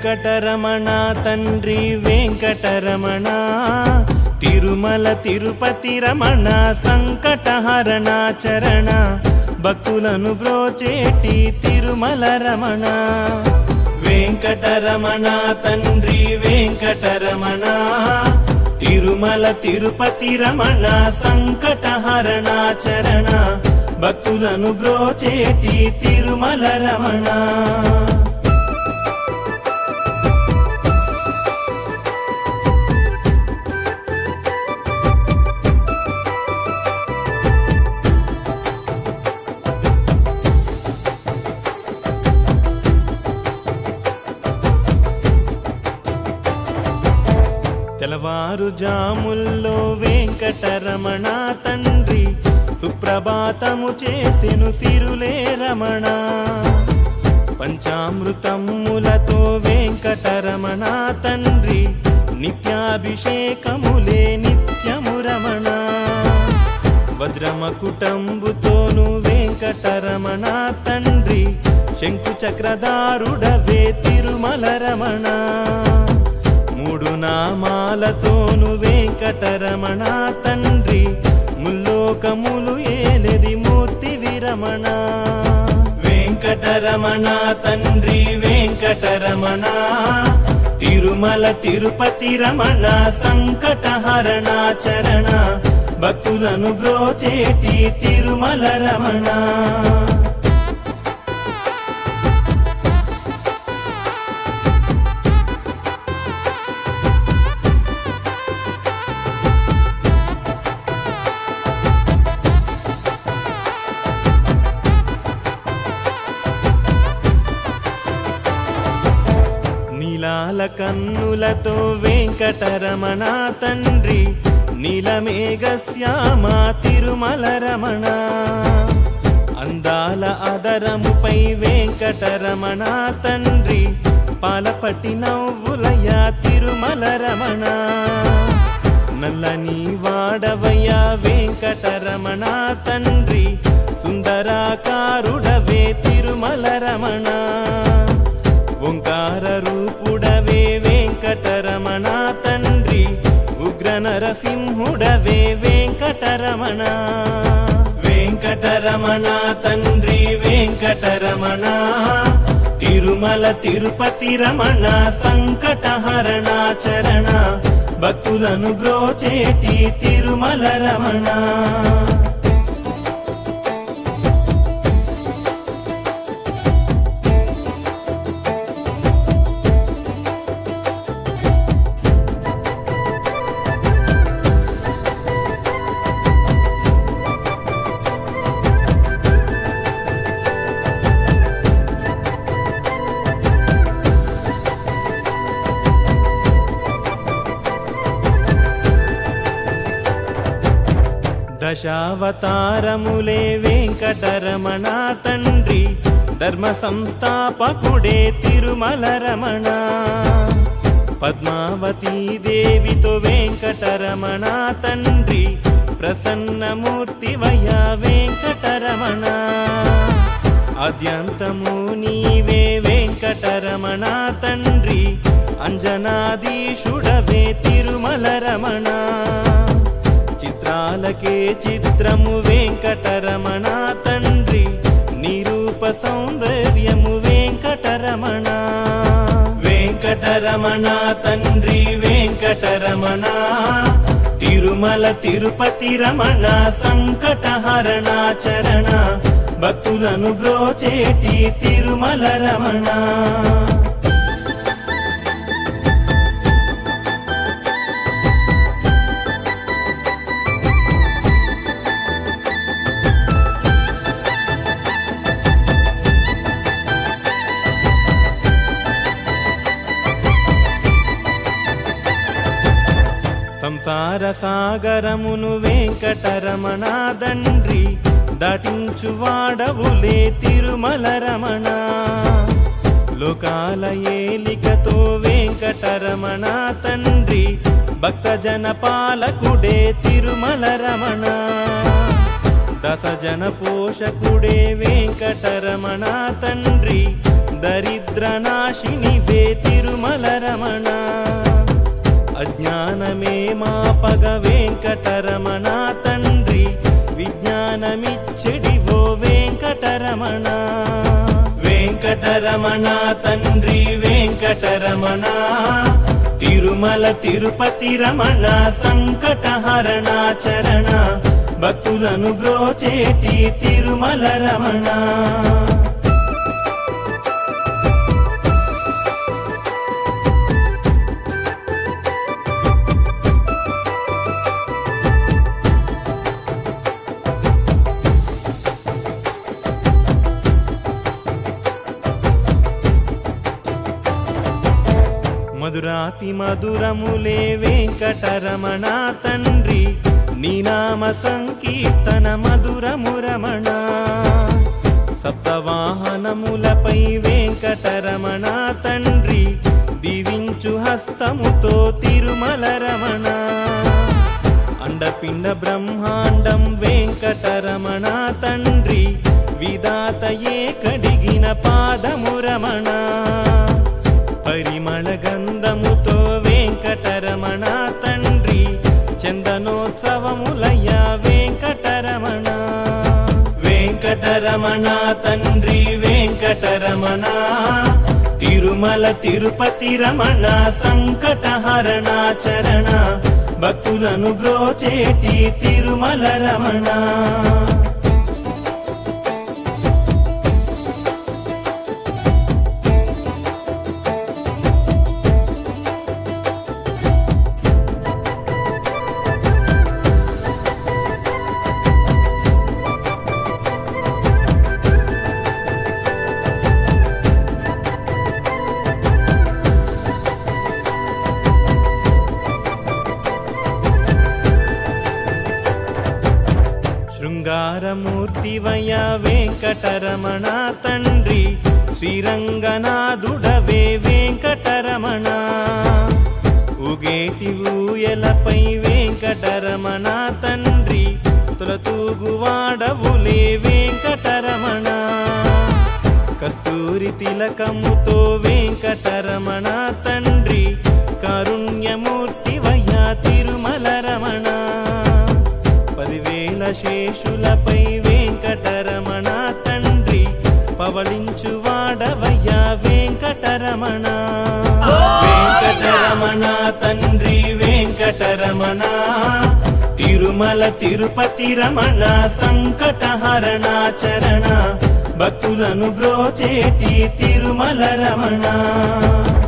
వెంకటరమణ తండ్రి వెంకటరమణ తిరుమల తిరుపతి రమణ సంకటహరణ చరణ భక్తులను బ్రోచేటి తిరుమల రమణ వెంకటరమణ తండ్రి వెంకటరమణ తిరుమల తిరుపతి రమణ సంకటహరణ చరణ భక్తులను బ్రోచేటి తిరుమల రమణ తెలవారు జాముల్లో వెంకటరమణ తండ్రి సుప్రభాతము చేసెను సిరులే రమణ పంచామృతములతో వెంకటరమణ తండ్రి నిత్యాభిషేకములే నిత్యము రమణ వజ్రమకుటంబుతోను వెంకటరమణ తండ్రి శంకు చక్రధారుడవే తిరుమల రమణ మూడు నామాలతోను వెంకటరమణ తండ్రి ముల్లోకములు ఏలెది మూర్తి విరమణ వెంకటరమణ తండ్రి వెంకటరమణ తిరుమల తిరుపతి రమణ సంకటహరణ చరణ భక్తులను బ్రోచేటి తిరుమల రమణ నీలాల కన్నులతో వెంకటరమణ తండ్రి నీలమేఘ శ్యామ తిరుమల రమణ అందాల అదరముపై వెంకటరమణ తండ్రి పాలపట్టి నవ్వులయ తిరుమల రమణ నల్లని వాడవయ్య వెంకటరమణ తండ్రి సుందరాకారుడవే తిరుమల రమణ ఓంకార రూపుడవే వెంకటరమణ తండ్రి ఉగ్ర నరసింహుడవే వెంకటరమణ వెంకటరమణ తండ్రి వెంకటరమణ తిరుమల తిరుపతి రమణ సంకటహరణ చరణ భక్తులను బ్రోచేటి తిరుమల రమణ దశావతారములే వెంకటరమణ తండ్రి ధర్మ సంస్థాపకుడే తిరుమల రమణ పద్మావతీ దేవితో వెంకటరమణ తండ్రి ప్రసన్నమూర్తి వయ వెంకటరమణ అద్యంతము నీవే వెంకటరమణ తండ్రి అంజనాదీశుడవే తిరుమల రమణ చిత్రాలకే చిత్రము వెంకటరమణ తండ్రి నిరూప సౌందర్యము వెంకటరమణ వెంకటరమణ తండ్రి వెంకటరమణ తిరుమల తిరుపతి రమణ సంకటహరణ చరణ భక్తులను బ్రోచేటి తిరుమల రమణ సంసార సాగరమును వెంకటరమణ దండ్రి దాటించు వాడవులే తిరుమల రమణ లోకాల ఏలికతో వెంకటరమణ తండ్రి భక్తజన పాలకుడే తిరుమల రమణ దశజన పోషకుడే వెంకటరమణ తండ్రి దరిద్ర నాశినివే తిరుమల తండ్రి వెంకటరమణ తిరుమల తిరుపతి రమణ సంకటహరణ చరణ భక్తులను బ్రోచేటి తిరుమల రమణ మధురాతి మధురములే వెంకటరమణ తండ్రి నీనామ సంకీర్తన మధురమురమణ సప్తవాహనములపై వెంకటరమణ తండ్రి దీవించు హస్తముతో తిరుమల రమణ అండపిండ బ్రహ్మాండం వెంకటరమణ తండ్రి విదాతయే కడిగిన పాదమురమణ పరిమళ గంధముతో వెంకటరమణ తండ్రి చందనోత్సవములయ్య వెంకటరమణ వెంకటరమణ తండ్రి వెంకటరమణ తిరుమల తిరుపతి రమణ సంకటహరణ చరణ భక్తులను బ్రోచేటి తిరుమల రమణ శృంగారమూర్తివయ వెంకటరమణ తండ్రి శ్రీరంగనాథుడవే వెంకటరమణ ఉగేటి ఊయలపై వెంకటరమణ తండ్రి తులతూగువాడవులే వెంకటరమణ కస్తూరి తిలకముతో వెంకటరమణ తండ్రి కారుణ్యమూర్తివయ్యా తిరుమల రమణ పదివేల శేషులపై వెంకటరమణ తండ్రి పవళించు వాడవయ్యా వెంకటరమణ వెంకటరమణ తండ్రి వెంకటరమణ తిరుమల తిరుపతి రమణ సంకటహరణ చరణ భక్తులను బ్రోచేటి తిరుమల రమణ